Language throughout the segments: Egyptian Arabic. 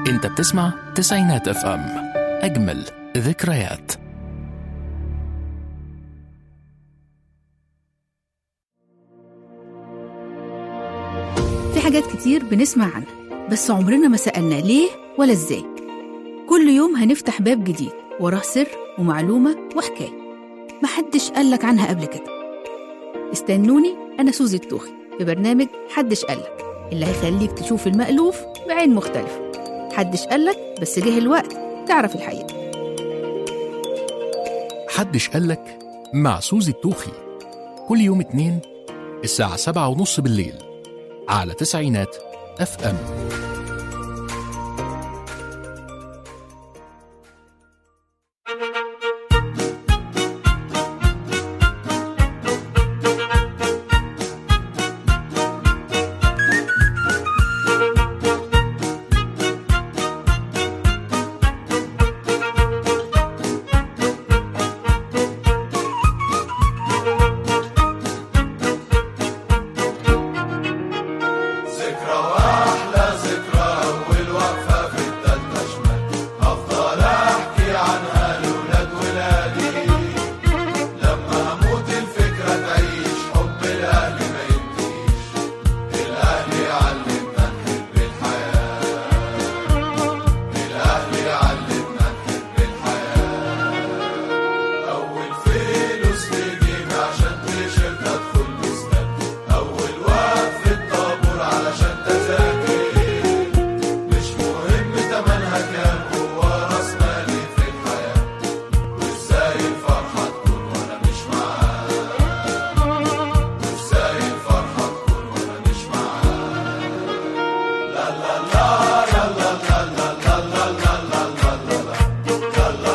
انت بتسمع تسعينات اف ام اجمل ذكريات في حاجات كتير بنسمع عنها بس عمرنا ما سألنا ليه ولا ازاي كل يوم هنفتح باب جديد وراه سر ومعلومة وحكاية محدش قالك عنها قبل كده استنوني أنا سوزي التوخي في برنامج حدش قالك اللي هيخليك تشوف المألوف بعين مختلفة حدش قالك بس جه الوقت تعرف الحقيقة حدش قالك مع سوزي التوخي كل يوم اتنين الساعة سبعة ونص بالليل على تسعينات اف ام ذكرى واحلى ذكرى أول وقفة في التالتة شمال أفضل أحكي عنها لولاد ولادي لما أموت الفكرة تعيش حب الأهل ما ينتهيش الأهل يعلمنا نحب الحياة الأهل يعلمنا نحب الحياة أول فلوس تجيب عشان تيشيرت أدخل بستان أول وقفة طابور علشان تذاكر مش مهم تمنها كام هو راس مالي في الحياة وإزاي الفرحة تكون وأنا مش معاك وإزاي الفرحة تكون وأنا مش معاك لا لا لا لا لا لا لا لا لا لا لا لا لا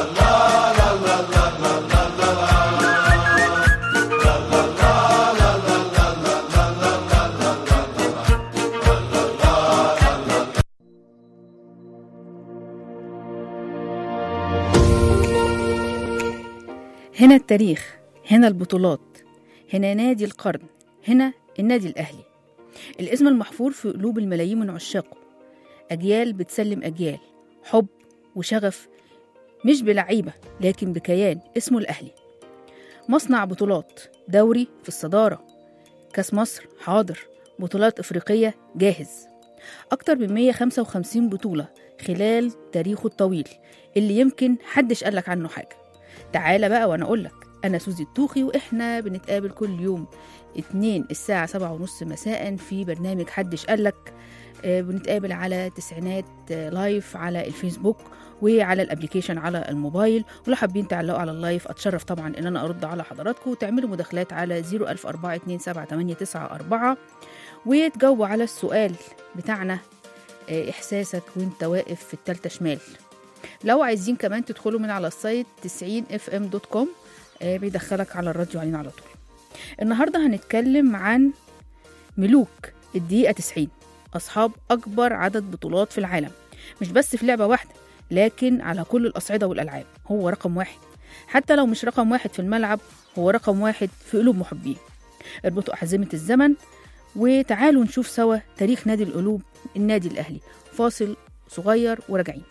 هنا التاريخ هنا البطولات هنا نادي القرن هنا النادي الأهلي الاسم المحفور في قلوب الملايين من عشاقه أجيال بتسلم أجيال حب وشغف مش بلعيبة لكن بكيان اسمه الأهلي مصنع بطولات دوري في الصدارة كاس مصر حاضر بطولات إفريقية جاهز أكتر من 155 بطولة خلال تاريخه الطويل اللي يمكن حدش قالك عنه حاجة تعالى بقى وانا اقول لك انا سوزي التوخي واحنا بنتقابل كل يوم اتنين الساعة سبعة ونص مساء في برنامج حدش قالك آه، بنتقابل على تسعينات آه، لايف على الفيسبوك وعلى الابليكيشن على الموبايل ولو حابين تعلقوا على اللايف اتشرف طبعا ان انا ارد على حضراتكم وتعملوا مداخلات على 010427894 وتجاوبوا على السؤال بتاعنا آه، احساسك وانت واقف في التالتة شمال لو عايزين كمان تدخلوا من على السايت 90fm.com آه، بيدخلك على الراديو علينا على طول النهارده هنتكلم عن ملوك الدقيقة 90 أصحاب أكبر عدد بطولات في العالم مش بس في لعبة واحدة لكن على كل الأصعدة والألعاب هو رقم واحد حتى لو مش رقم واحد في الملعب هو رقم واحد في قلوب محبيه اربطوا أحزمة الزمن وتعالوا نشوف سوا تاريخ نادي القلوب النادي الأهلي فاصل صغير وراجعين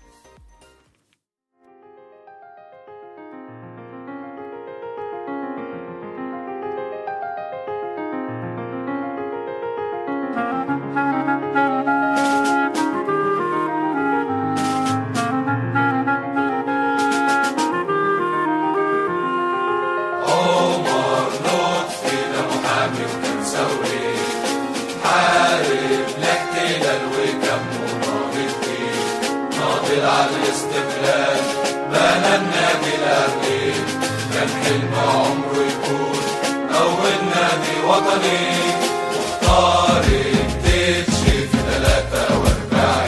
عمر لطفي ده محامي وكان ثوري حارب الاحتلال وكان مناضل فيه ناضل على الاستقلال بنى النادي الاهلي كان حلم عمره يكون اول نادي وطني مختار التتش في 43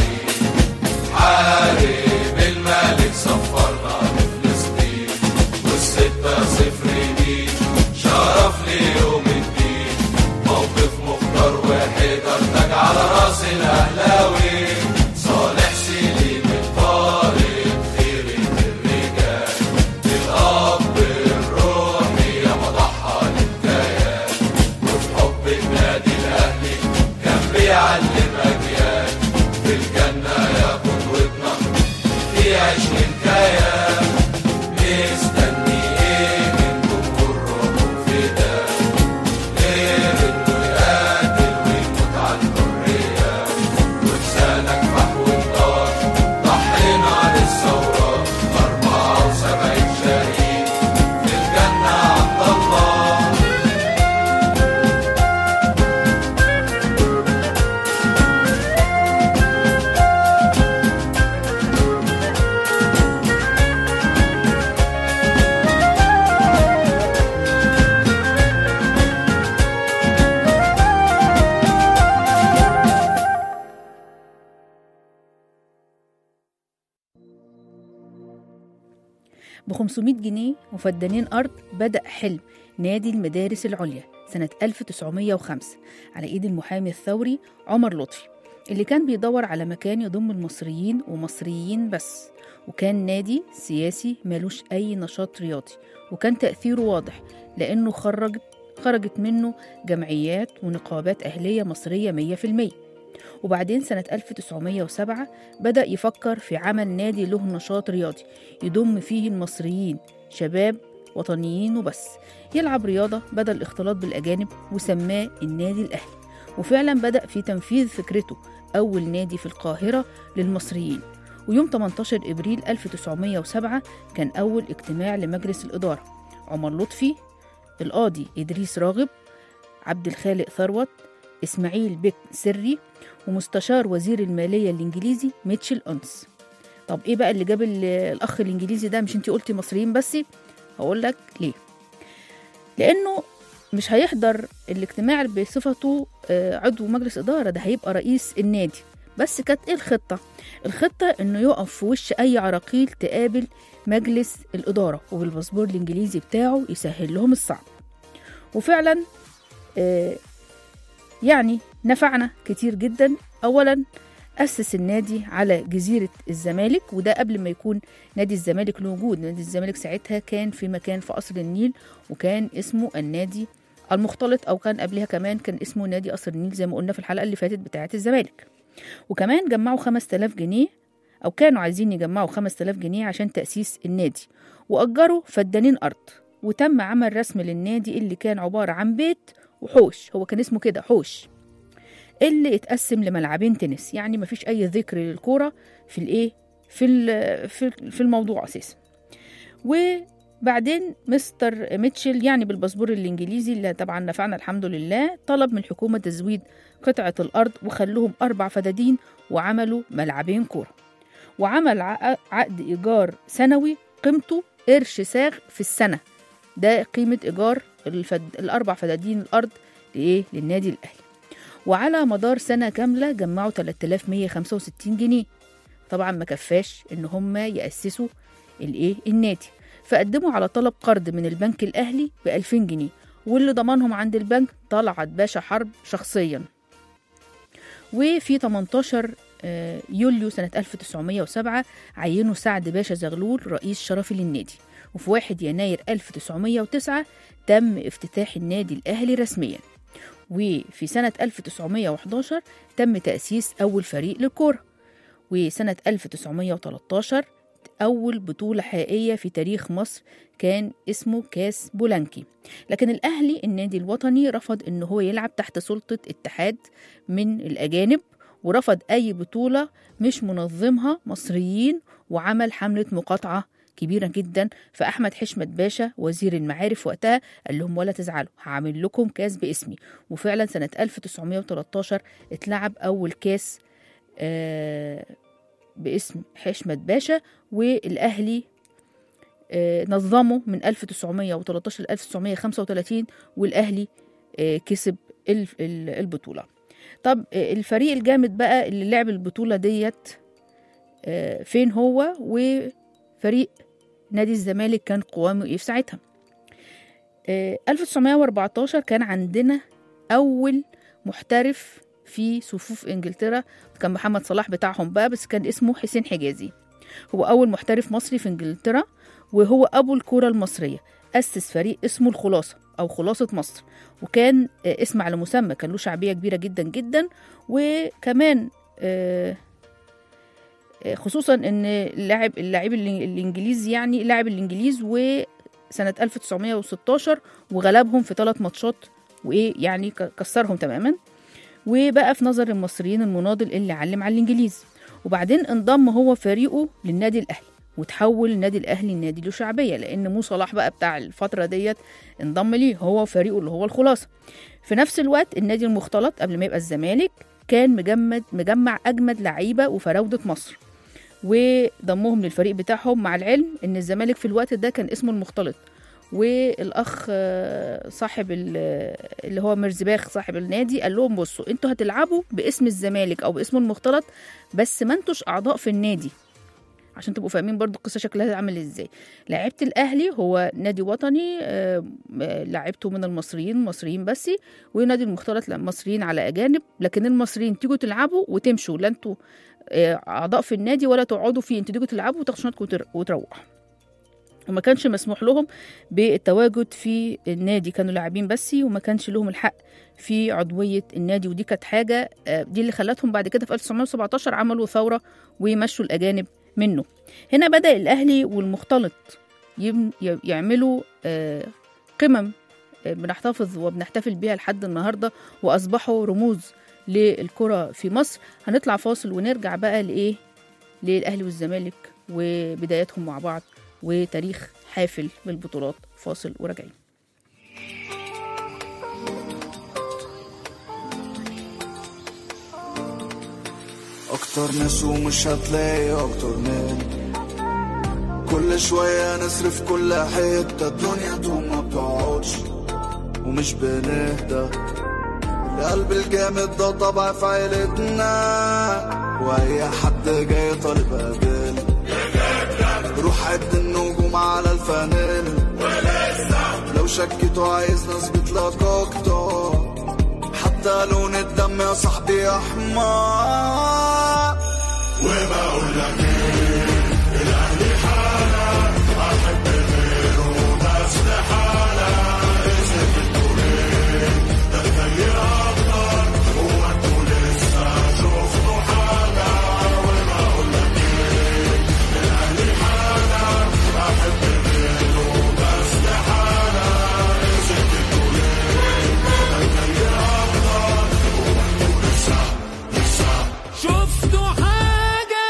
حارب الملك سفرنا لفلسطين والستة صفر دي شرف ليوم الدين موقف مختار وحيدر تاج على راس الاهلاوي صالح سليم الطارق خيرة الرجال الاب الروحي يا مضحى للكيان وفي حب النادي الاهلي كان بيعلم اجيال في الجنه ياخد ب 500 جنيه وفدانين أرض بدأ حلم نادي المدارس العليا سنة 1905 على إيد المحامي الثوري عمر لطفي اللي كان بيدور على مكان يضم المصريين ومصريين بس وكان نادي سياسي ملوش أي نشاط رياضي وكان تأثيره واضح لأنه خرج خرجت منه جمعيات ونقابات أهلية مصرية 100% وبعدين سنة 1907 بدأ يفكر في عمل نادي له نشاط رياضي يضم فيه المصريين شباب وطنيين وبس يلعب رياضة بدل الاختلاط بالأجانب وسماه النادي الأهلي وفعلا بدأ في تنفيذ فكرته أول نادي في القاهرة للمصريين ويوم 18 إبريل 1907 كان أول اجتماع لمجلس الإدارة عمر لطفي القاضي إدريس راغب عبد الخالق ثروت إسماعيل بك سري ومستشار وزير المالية الإنجليزي ميتشل أونس طب إيه بقى اللي جاب ال- الأخ الإنجليزي ده مش أنتي قلتي مصريين بس هقول لك ليه لأنه مش هيحضر الاجتماع بصفته آه، عضو مجلس إدارة ده هيبقى رئيس النادي بس كانت إيه الخطة؟ الخطة إنه يقف في وش أي عراقيل تقابل مجلس الإدارة وبالباسبور الإنجليزي بتاعه يسهل لهم الصعب وفعلا آه، يعني نفعنا كتير جدا أولا أسس النادي على جزيرة الزمالك وده قبل ما يكون نادي الزمالك له وجود نادي الزمالك ساعتها كان في مكان في قصر النيل وكان اسمه النادي المختلط أو كان قبلها كمان كان اسمه نادي قصر النيل زي ما قلنا في الحلقة اللي فاتت بتاعة الزمالك وكمان جمعوا 5000 جنيه أو كانوا عايزين يجمعوا 5000 جنيه عشان تأسيس النادي وأجروا فدانين أرض وتم عمل رسم للنادي اللي كان عبارة عن بيت وحوش هو كان اسمه كده حوش اللي اتقسم لملعبين تنس يعني مفيش أي ذكر للكورة في الإيه في ال- في في الموضوع أساسا وبعدين مستر ميتشل يعني بالباسبور الإنجليزي اللي طبعا نفعنا الحمد لله طلب من الحكومة تزويد قطعة الأرض وخلوهم أربع فدادين وعملوا ملعبين كورة وعمل عق- عقد إيجار سنوي قيمته قرش ساغ في السنة ده قيمة إيجار الفد... الأربع فدادين الأرض لإيه؟ للنادي الأهلي وعلى مدار سنة كاملة جمعوا 3165 جنيه طبعا ما كفاش إن هم يأسسوا الإيه؟ النادي فقدموا على طلب قرض من البنك الأهلي ب 2000 جنيه واللي ضمنهم عند البنك طلعت باشا حرب شخصيا وفي 18 آه، يوليو سنة 1907 عينوا سعد باشا زغلول رئيس شرفي للنادي وفي 1 يناير 1909 تم افتتاح النادي الأهلي رسميا وفي سنة 1911 تم تأسيس أول فريق للكرة وسنة 1913 أول بطولة حقيقية في تاريخ مصر كان اسمه كاس بولانكي لكن الأهلي النادي الوطني رفض إن هو يلعب تحت سلطة اتحاد من الأجانب ورفض أي بطولة مش منظمها مصريين وعمل حملة مقاطعة كبيرة جدا فأحمد حشمت باشا وزير المعارف وقتها قال لهم ولا تزعلوا هعمل لكم كاس باسمي وفعلا سنة 1913 اتلعب أول كاس آه، باسم حشمت باشا والأهلي آه، نظمه من 1913 ل 1935 والأهلي آه، كسب ال- ال- البطولة طب آه، الفريق الجامد بقى اللي لعب البطولة ديت آه، فين هو وفريق نادي الزمالك كان قوامه ايه في ساعتها آه، 1914 كان عندنا أول محترف في صفوف إنجلترا كان محمد صلاح بتاعهم بقى بس كان اسمه حسين حجازي هو أول محترف مصري في إنجلترا وهو أبو الكرة المصرية أسس فريق اسمه الخلاصة أو خلاصة مصر وكان آه، اسم على مسمى كان له شعبية كبيرة جدا جدا وكمان آه، آه، خصوصا ان اللاعب اللاعب الإن- الانجليزي يعني لاعب الانجليز وسنة 1916 وغلبهم في ثلاث ماتشات وايه يعني ك- كسرهم تماما وبقى في نظر المصريين المناضل اللي علم على الانجليز وبعدين انضم هو فريقه للنادي الاهلي وتحول النادي الاهلي لنادي له شعبيه لان مو صلاح بقى بتاع الفتره ديت انضم ليه هو وفريقه اللي هو الخلاصه في نفس الوقت النادي المختلط قبل ما يبقى الزمالك كان مجمد مجمع اجمد لعيبه وفراوده مصر وضمهم للفريق بتاعهم مع العلم ان الزمالك في الوقت ده كان اسمه المختلط والاخ آه، صاحب ال- اللي هو مرزباخ صاحب النادي قال لهم بصوا انتوا هتلعبوا باسم الزمالك او باسم المختلط بس ما انتوش اعضاء في النادي عشان تبقوا فاهمين برضو القصه شكلها عامل ازاي لعيبه الاهلي هو نادي وطني آه، آه، لعيبته من المصريين مصريين بس ونادي المختلط لا، مصريين على اجانب لكن المصريين تيجوا تلعبوا وتمشوا لا انتوا آه، اعضاء في النادي ولا تقعدوا فيه انتوا تيجوا تلعبوا وتاخدوا شنطكم وتر- وتروحوا وما كانش مسموح لهم بالتواجد في النادي كانوا لاعبين بس وما كانش لهم الحق في عضوية النادي ودي كانت حاجة آه، دي اللي خلتهم بعد كده في 1917 عملوا ثورة ويمشوا الأجانب منه هنا بدأ الأهلي والمختلط يم- ي- يعملوا آه، قمم آه، بنحتفظ وبنحتفل بيها لحد النهاردة وأصبحوا رموز للكرة في مصر هنطلع فاصل ونرجع بقى لإيه للأهلي والزمالك وبداياتهم مع بعض وتاريخ حافل بالبطولات فاصل وراجعين اكتر ناس ومش هتلاقي اكتر من كل شوية نصرف كل حتة الدنيا دوم ما بتقعدش ومش بنهدى القلب الجامد ده طبع في عيلتنا واي حد جاي طالب قابل روح عد النجوم على الفانيل لو شكيتوا عايز نثبت لك اكتر حتى لون الدم يا صاحبي احمر وبقول لك ايه الاهلي حالة احب غيره بس لحالة اسم الدورين ده الجاي اكتر هو انتوا لسه شفتوا حاجة وبقول لك ايه الاهلي حالة احب غيره بس لحالة اسم الدورين ده الجاي اكتر هو انتوا لسه لسه شفتوا حاجة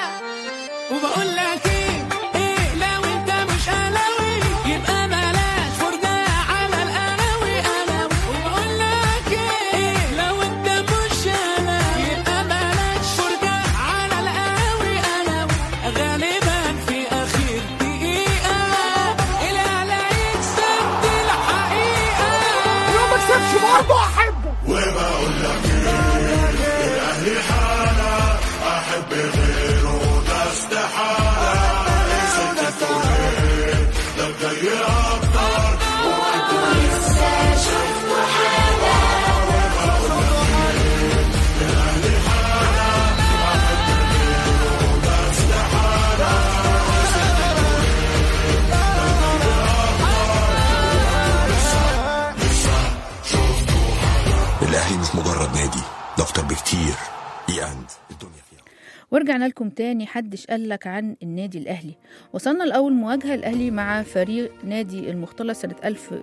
وبقول لك ايه ايه لو انت مش قلاوي يبقى بلاش فرجة على القلاوي قلاوي وبقول لك ايه لو انت مش قلاوي يبقى بلاش فرجة على القلاوي قلاوي غالبا في اخر دقيقة الاهلي هيكسب دي الحقيقة لو ما كسبش برضه احبه وبقول لك ايه الاهلي حالة احب غيره ده استحالة اسم الدورين ده الجاي اكتر وانتوا لسه شفتوا حاجة وبقول لك ايه الاهلي حالة احب غيره ده استحالة اسم الدورين ده الجاي اكتر لسه لسه شفتوا الأهلي مش مجرد نادي ده أكتر بكتير إيه أند الدنيا فيها ورجعنا لكم تاني حدش قالك عن النادي الأهلي وصلنا لأول مواجهة الأهلي مع فريق نادي المختلط سنة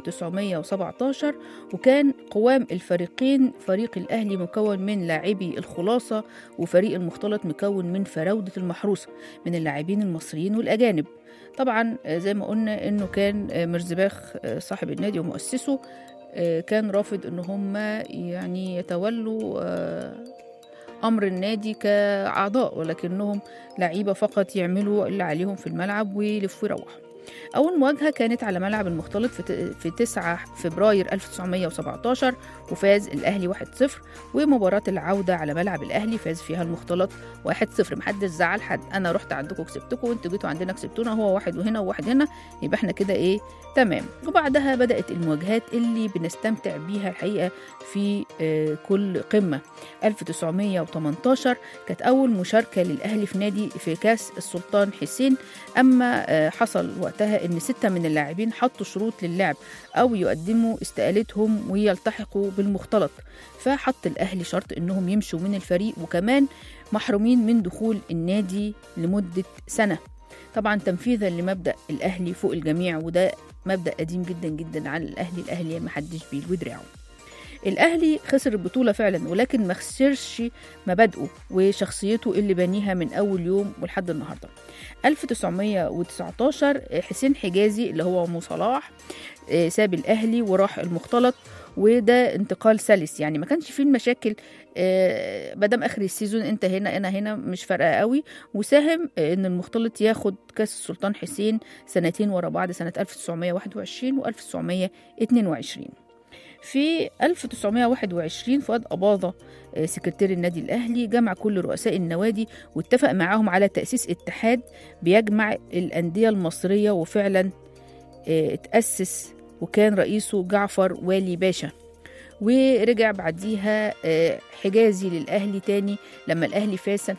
1917 وكان قوام الفريقين فريق الأهلي مكون من لاعبي الخلاصة وفريق المختلط مكون من فراودة المحروسة من اللاعبين المصريين والأجانب طبعا آه، زي ما قلنا انه كان آه، مرزباخ آه، صاحب النادي ومؤسسه آه، كان رافض ان هم يعني يتولوا آه، امر النادي كاعضاء ولكنهم لعيبه فقط يعملوا اللي عليهم في الملعب ويلفوا يروحوا أول مواجهة كانت على ملعب المختلط في ت- في 9 فبراير 1917 وفاز الأهلي 1-0 ومباراة العودة على ملعب الأهلي فاز فيها المختلط 1-0 محدش زعل حد أنا رحت عندكم كسبتكم وأنتوا جيتوا عندنا كسبتونا هو واحد وهنا وواحد هنا يبقى احنا كده إيه تمام وبعدها بدأت المواجهات اللي بنستمتع بيها الحقيقة في آه، كل قمة 1918 كانت أول مشاركة للأهلي في نادي في كاس السلطان حسين أما آه، حصل وقتها إن ستة من اللاعبين حطوا شروط للعب أو يقدموا استقالتهم ويلتحقوا بالمختلط فحط الأهلي شرط إنهم يمشوا من الفريق وكمان محرومين من دخول النادي لمدة سنة طبعا تنفيذا لمبدأ الأهلي فوق الجميع وده مبدأ قديم جدا جدا عن الأهلي الأهلي ما حدش بيلوي دراعه الأهلي خسر البطولة فعلا ولكن ما خسرش مبادئه وشخصيته اللي بنيها من أول يوم ولحد النهاردة 1919 حسين حجازي اللي هو أم صلاح آه، ساب الأهلي وراح المختلط وده انتقال سلس يعني ما كانش فيه المشاكل آه، مادام اخر السيزون انت هنا انا هنا مش فارقه قوي وساهم آه، ان المختلط ياخد كاس السلطان حسين سنتين ورا بعض سنه 1921 و 1922 في 1921 فؤاد أباظة آه، سكرتير النادي الأهلي جمع كل رؤساء النوادي واتفق معاهم على تأسيس اتحاد بيجمع الأندية المصرية وفعلا آه، اتأسس وكان رئيسه جعفر والي باشا ورجع بعديها آه، حجازي للأهلي تاني لما الأهلي فاز سنة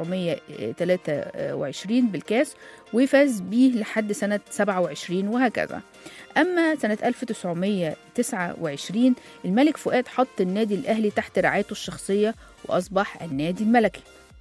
1923 بالكاس وفاز بيه لحد سنة 27 وهكذا أما سنة 1929 الملك فؤاد حط النادي الأهلي تحت رعايته الشخصية وأصبح النادي الملكي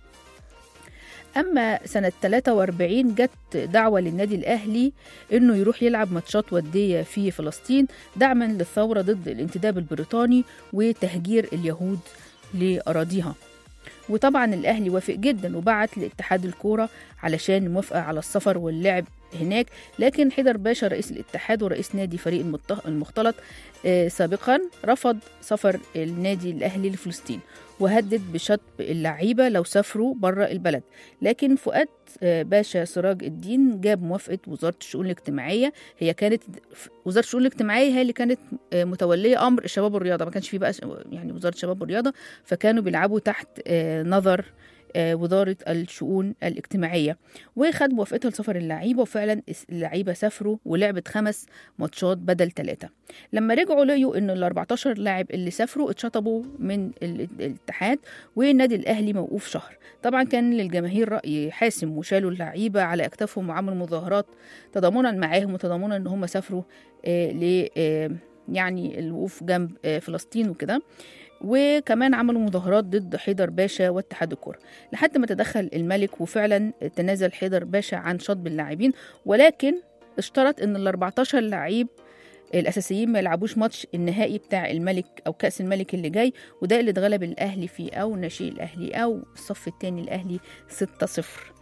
أما سنة 43 جت دعوة للنادي الأهلي إنه يروح يلعب ماتشات ودية في فلسطين دعما للثورة ضد الانتداب البريطاني وتهجير اليهود لأراضيها وطبعا الأهلي وافق جدا وبعت لاتحاد الكورة علشان موافقة على السفر واللعب هناك لكن حيدر باشا رئيس الاتحاد ورئيس نادي فريق المت- المختلط آه، سابقا رفض سفر النادي الأهلي لفلسطين وهدد بشطب اللعيبة لو سافروا بره البلد لكن فؤاد آه، باشا سراج الدين جاب موافقة وزارة الشؤون الاجتماعية هي كانت وزارة الشؤون الاجتماعية هي اللي كانت آه، متولية أمر الشباب والرياضة ما كانش في بقى ش- يعني وزارة الشباب والرياضة فكانوا بيلعبوا تحت آه، نظر آه، وزارة الشؤون الاجتماعية وخد موافقتها لسفر اللعيبة وفعلا الس- اللعيبة سافروا ولعبت خمس ماتشات بدل ثلاثة لما رجعوا لقيوا ان ال 14 لاعب اللي سافروا اتشطبوا من ال- الاتحاد والنادي الاهلي موقوف شهر طبعا كان للجماهير راي حاسم وشالوا اللعيبه على اكتافهم وعملوا مظاهرات تضامنا معاهم وتضامنا ان هم سافروا آه ل آه يعني الوقوف جنب آه فلسطين وكده وكمان عملوا مظاهرات ضد حيدر باشا واتحاد الكرة لحد ما تدخل الملك وفعلا تنازل حيدر باشا عن شطب اللاعبين ولكن اشترط ان ال 14 لعيب الاساسيين ما يلعبوش ماتش النهائي بتاع الملك او كاس الملك اللي جاي وده اللي اتغلب الاهلي فيه او ناشئ الاهلي او الصف الثاني الاهلي 6-0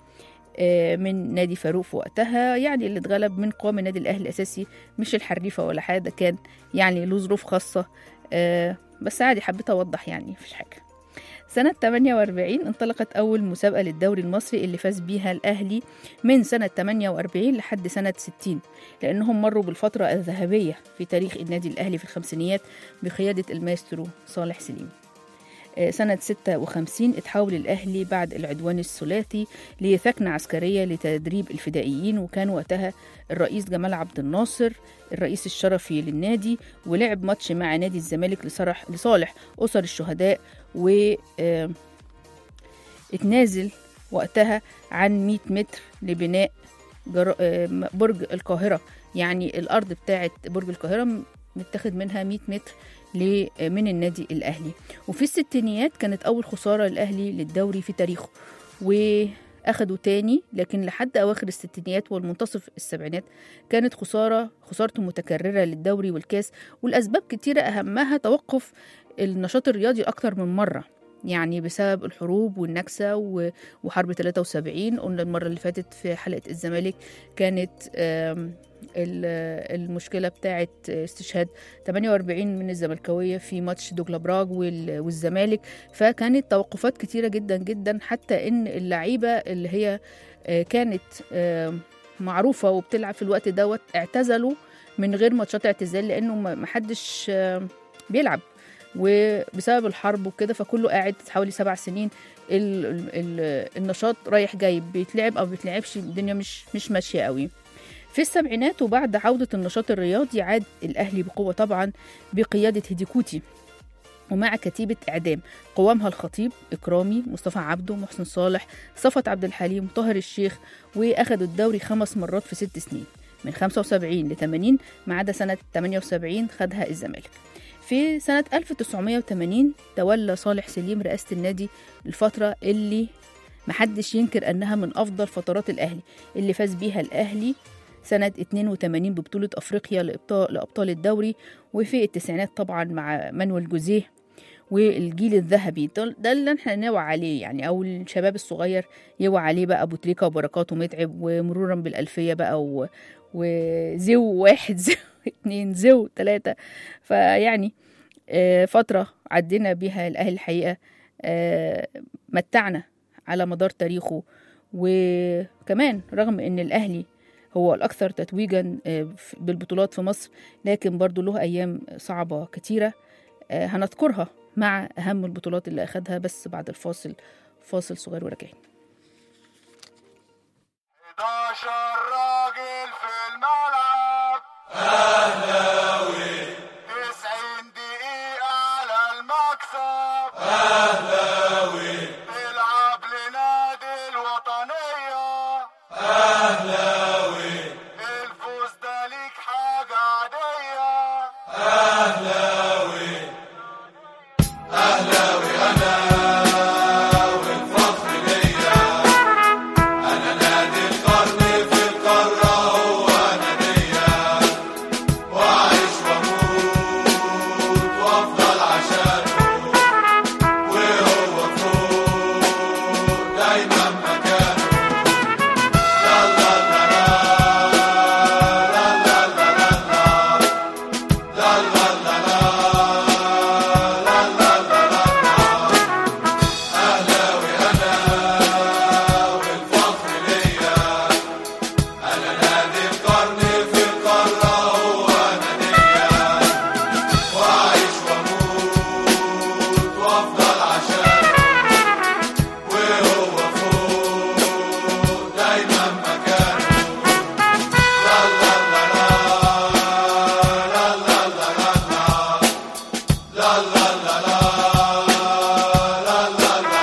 آه، من نادي فاروق في وقتها يعني اللي اتغلب من قوام النادي الاهلي الاساسي مش الحريفه ولا حاجه ده كان يعني له ظروف خاصه آه، بس عادي حبيت اوضح يعني مفيش حاجه سنة 48 انطلقت أول مسابقة للدوري المصري اللي فاز بيها الأهلي من سنة 48 لحد سنة 60 لأنهم مروا بالفترة الذهبية في تاريخ النادي الأهلي في الخمسينيات بقيادة المايسترو صالح سليم آه، سنة 56 اتحول الأهلي بعد العدوان الثلاثي لثكنة عسكرية لتدريب الفدائيين وكان وقتها الرئيس جمال عبد الناصر الرئيس الشرفي للنادي ولعب ماتش مع نادي الزمالك لصالح لصالح أسر الشهداء و آه، اتنازل وقتها عن 100 متر لبناء جر... آه، برج القاهرة يعني الأرض بتاعت برج القاهرة م- متاخد منها 100 متر ل- من النادي الأهلي وفي الستينيات كانت أول خسارة للأهلي للدوري في تاريخه وأخدوا تاني لكن لحد أواخر الستينيات والمنتصف السبعينات كانت خسارة خسارته متكررة للدوري والكاس والأسباب كتيرة أهمها توقف النشاط الرياضي أكتر من مرة يعني بسبب الحروب والنكسة و- وحرب 73 قلنا المرة اللي فاتت في حلقة الزمالك كانت آم، ال- المشكلة بتاعت استشهاد 48 من الزملكاوية في ماتش دوجلا براغ وال- والزمالك فكانت توقفات كتيرة جدا جدا حتى ان اللعيبة اللي هي آه، كانت آه، معروفة وبتلعب في الوقت دوت اعتزلوا من غير ماتشات اعتزال لانه ما- محدش آه، بيلعب وبسبب الحرب وكده فكله قاعد حوالي سبع سنين ال ال ال النشاط رايح جاي بيتلعب او بيتلعبش الدنيا مش مش ماشيه قوي في السبعينات وبعد عودة النشاط الرياضي عاد الأهلي بقوة طبعا بقيادة هيديكوتي ومع كتيبة إعدام قوامها الخطيب إكرامي مصطفى عبده محسن صالح صفت عبد الحليم طاهر الشيخ وأخدوا الدوري خمس مرات في ست سنين من 75 ل 80 ما عدا سنة 78 خدها الزمالك في سنة 1980 تولى صالح سليم رئاسة النادي الفترة اللي محدش ينكر أنها من أفضل فترات الأهلي اللي فاز بيها الأهلي سنة 82 ببطولة أفريقيا لأبطال, لأبطال الدوري وفي التسعينات طبعا مع مانويل جوزيه والجيل الذهبي ده ده اللي احنا نوعى عليه يعني او الشباب الصغير يوعى عليه بقى ابو تريكه وبركات ومتعب ومرورا بالالفيه بقى و... وزو واحد زو اتنين زو تلاته فيعني آه، فتره عدينا بيها الاهلي الحقيقه آه، متعنا على مدار تاريخه وكمان رغم ان الاهلي هو الأكثر تتويجا آه، ف- بالبطولات في مصر لكن برضو له أيام صعبة كتيرة آه، هنذكرها مع أهم البطولات اللي أخدها بس بعد الفاصل فاصل صغير وراجعين 11 راجل في الملعب اهلاوي 90 دقيقة على المكسب اهلاوي بيلعب لنادي الوطنية اهلاوي الفوز ده ليك حاجة عادية اهلاوي اهلاوي انا والفخر ليا أنا نادي القرن في القارة هو نادية وأعيش وأموت وأفضل عشانه وهو فوق دايما مكانه لا لا لا لا لا لا لا لا لا لا لا لا لا لا لا لا أهلاوي أنا والفخر ليا أنا نادي القرن في القارة هو نادية وأعيش وأموت وأفضل عشانه وهو فوق دايما مكانه لا لا لا لا لا لا لا لا لا لا لا لا لا لا لا لا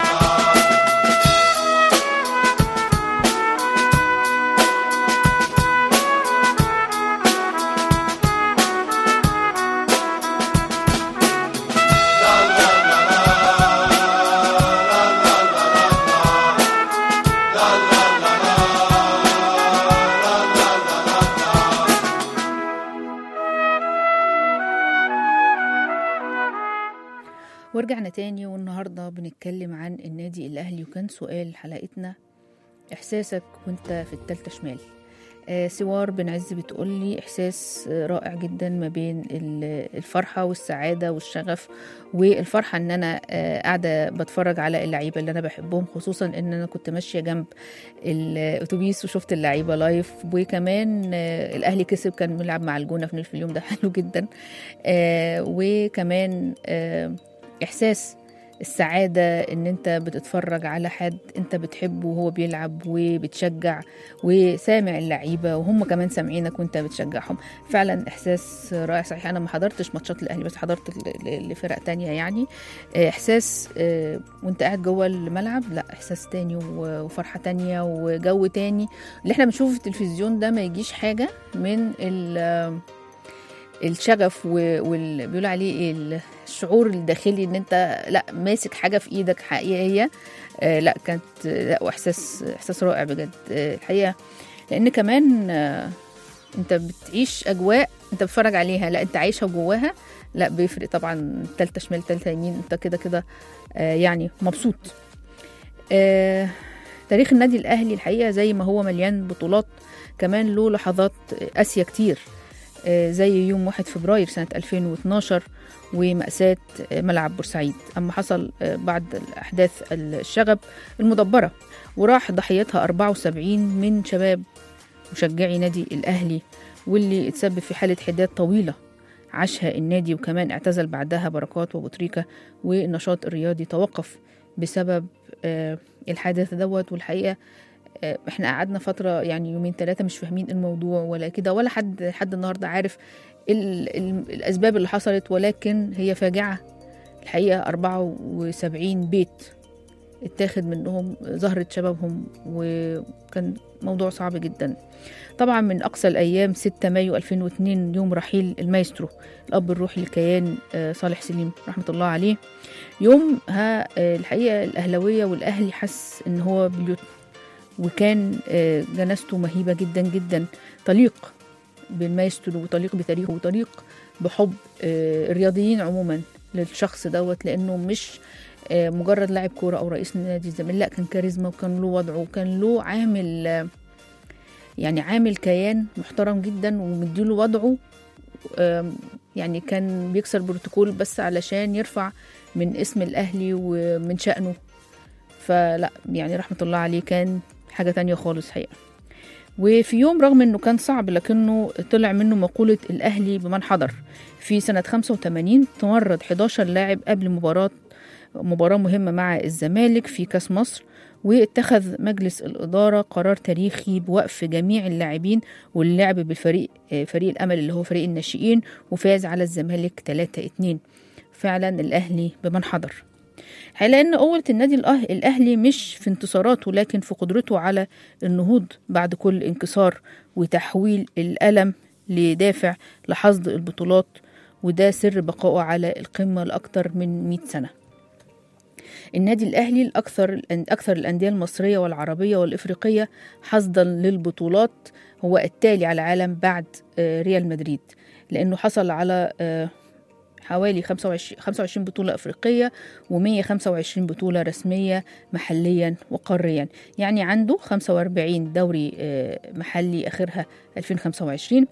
ورجعنا تاني والنهاردة بنتكلم عن النادي الأهلي وكان سؤال حلقتنا إحساسك وانت في التالتة شمال آه سوار بن عز بتقول لي إحساس آه، رائع جدا ما بين ال- الفرحة والسعادة والشغف والفرحة إن أنا آه قاعدة بتفرج على اللعيبة اللي أنا بحبهم خصوصا إن أنا كنت ماشية جنب الأتوبيس وشفت اللعيبة لايف وكمان آه الأهلي كسب كان بيلعب مع الجونة في اليوم ده حلو جدا آه وكمان آه احساس السعاده ان انت بتتفرج على حد انت بتحبه وهو بيلعب وبتشجع وسامع اللعيبه وهم كمان سامعينك وانت بتشجعهم فعلا احساس رائع صحيح انا ما حضرتش ماتشات الاهلي بس حضرت ل- ل- لفرق تانية يعني آه، احساس آه، وانت قاعد جوه الملعب لا احساس تاني و- وفرحه تانية وجو تاني اللي احنا بنشوفه في التلفزيون ده ما يجيش حاجه من ال الشغف واللي بيقولوا عليه إيه الشعور الداخلي ان انت لا ماسك حاجه في ايدك حقيقيه آه لا كانت لا واحساس احساس رائع بجد آه الحقيقه لان كمان آه انت بتعيش اجواء انت بتتفرج عليها لا انت عايشها جواها لا بيفرق طبعا تالتة شمال تالتة يمين انت كده كده آه يعني مبسوط آه تاريخ النادي الاهلي الحقيقه زي ما هو مليان بطولات كمان له لحظات قاسيه كتير آه، زي يوم 1 فبراير سنة 2012 ومأساة آه، ملعب بورسعيد أما حصل آه، بعد الأحداث الشغب المدبرة وراح ضحيتها 74 من شباب مشجعي نادي الأهلي واللي اتسبب في حالة حداد طويلة عاشها النادي وكمان اعتزل بعدها بركات وبطريكة والنشاط الرياضي توقف بسبب آه، الحادث دوت والحقيقة آه، احنا قعدنا فترة يعني يومين ثلاثة مش فاهمين الموضوع ولا كده ولا حد حد النهاردة عارف ال ال الأسباب اللي حصلت ولكن هي فاجعة الحقيقة 74 بيت اتاخد منهم زهرة شبابهم وكان موضوع صعب جدا طبعا من أقصى الأيام 6 مايو 2002 يوم رحيل المايسترو الأب الروحي للكيان آه، صالح سليم رحمة الله عليه يوم ها آه، الحقيقة الأهلوية والأهلي حس إن هو بيوت وكان آه، جنازته مهيبة جدا جدا تليق بالمايسترو وتليق بتاريخه وتليق بحب آه، الرياضيين عموما للشخص دوت لأنه مش آه، مجرد لاعب كورة أو رئيس نادي الزمالك لا كان كاريزما وكان له وضعه وكان له عامل آه، يعني عامل كيان محترم جدا ومديله وضعه آم، يعني كان بيكسر بروتوكول بس علشان يرفع من اسم الأهلي ومن شأنه فلا يعني رحمة الله عليه كان حاجة تانية خالص حقيقة وفي يوم رغم انه كان صعب لكنه طلع منه مقولة الاهلي بمن حضر في سنة 85 تمرد 11 لاعب قبل مباراة مباراة مهمة مع الزمالك في كاس مصر واتخذ مجلس الإدارة قرار تاريخي بوقف جميع اللاعبين واللعب بالفريق آه، فريق الأمل اللي هو فريق الناشئين وفاز على الزمالك 3-2 فعلا الأهلي بمن حضر على ان قوة النادي الأه- الأهلي مش في انتصاراته لكن في قدرته على النهوض بعد كل انكسار وتحويل الألم لدافع لحصد البطولات وده سر بقائه على القمة لأكثر من 100 سنة النادي الأهلي الأكثر أكثر الأندية المصرية والعربية والإفريقية حصدا للبطولات هو التالي على العالم بعد آه، ريال مدريد لأنه حصل على آه، حوالي 25 25 بطولة أفريقية و125 بطولة رسمية محليا وقاريا يعني عنده 45 دوري آه، محلي آخرها 2025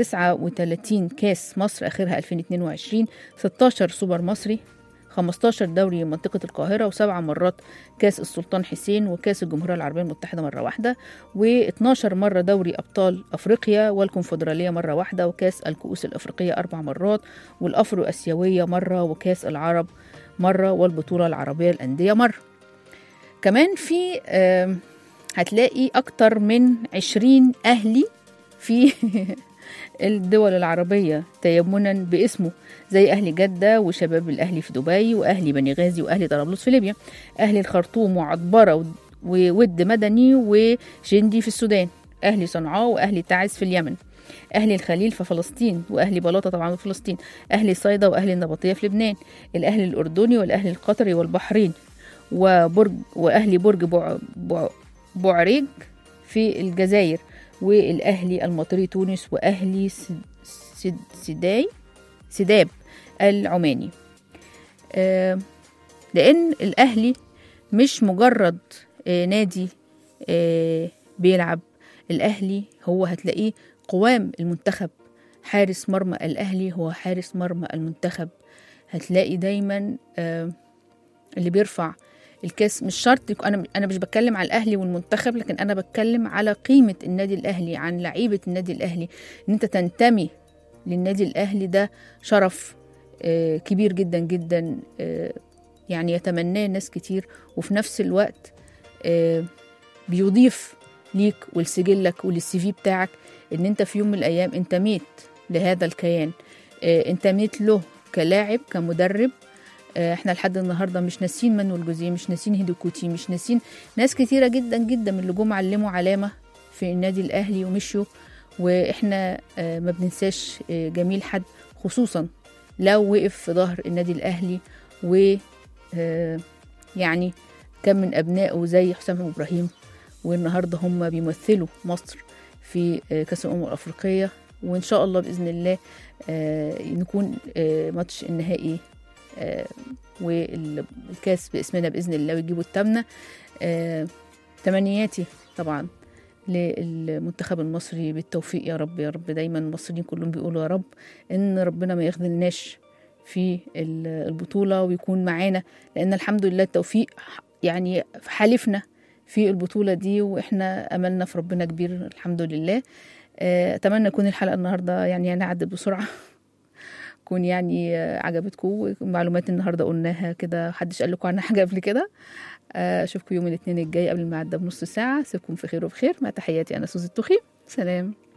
39 كاس مصر آخرها 2022 16 سوبر مصري 15 دوري منطقة القاهرة وسبع مرات كاس السلطان حسين وكاس الجمهورية العربية المتحدة مرة واحدة و12 مرة دوري أبطال أفريقيا والكونفدرالية مرة واحدة وكاس الكؤوس الأفريقية أربع مرات والأفرو أسيوية مرة وكاس العرب مرة والبطولة العربية الأندية مرة كمان في آم، هتلاقي أكتر من 20 أهلي في الدول العربية تيمنا باسمه زي أهل جدة وشباب الأهلي في دبي وأهلي بني غازي وأهلي طرابلس في ليبيا أهلي الخرطوم وعطبرة ود- وود مدني وجندي في السودان أهلي صنعاء وأهلي تعز في اليمن أهلي الخليل في فلسطين وأهلي بلاطة طبعا في فلسطين أهلي صيدا وأهلي النبطية في لبنان الأهلي الأردني والأهلي القطري والبحرين وبرج وأهلي برج بع بع بعريج في الجزائر والأهلي المطري تونس وأهلي سد سد سداي سداب العماني آه، لأن الأهلي مش مجرد آه، نادي آه، بيلعب الأهلي هو هتلاقيه قوام المنتخب حارس مرمى الأهلي هو حارس مرمى المنتخب هتلاقي دايما آه، اللي بيرفع الكاس مش شرط يكون انا انا مش بتكلم على الاهلي والمنتخب لكن انا بتكلم على قيمه النادي الاهلي عن لعيبه النادي الاهلي ان انت تنتمي للنادي الاهلي ده شرف آه، كبير جدا جدا آه، يعني يتمناه ناس كتير وفي نفس الوقت آه، بيضيف ليك ولسجلك وللسي في بتاعك ان انت في يوم من الايام انتميت لهذا الكيان آه، انتميت له كلاعب كمدرب آه، احنا لحد النهارده مش ناسين مانويل جوزيه مش ناسين هيدو كوتي مش ناسين ناس كتيره جدا جدا من اللي جم علموا علامه في النادي الاهلي ومشوا واحنا آه، ما بننساش آه، جميل حد خصوصا لو وقف في ظهر النادي الاهلي و آه، يعني كان من ابنائه زي حسام ابراهيم والنهارده هم بيمثلوا مصر في آه، كاس الامم الافريقيه وان شاء الله باذن الله آه، نكون آه، ماتش النهائي آه، والكاس باسمنا باذن الله ويجيبوا التامنه آه، تمنياتي طبعا للمنتخب المصري بالتوفيق يا رب يا رب دايما المصريين كلهم بيقولوا يا رب ان ربنا ما يخذلناش في ال- البطوله ويكون معانا لان الحمد لله التوفيق يعني حالفنا في البطوله دي واحنا املنا في ربنا كبير الحمد لله آه، اتمنى يكون الحلقه النهارده يعني انا عدت بسرعه تكون يعني آه، عجبتكم معلومات النهارده قلناها كده محدش قال لكم عنها حاجه قبل كده آه، اشوفكم يوم الاثنين الجاي قبل الميعاد ده بنص ساعه سيبكم في خير وبخير مع تحياتي انا سوزي التخي سلام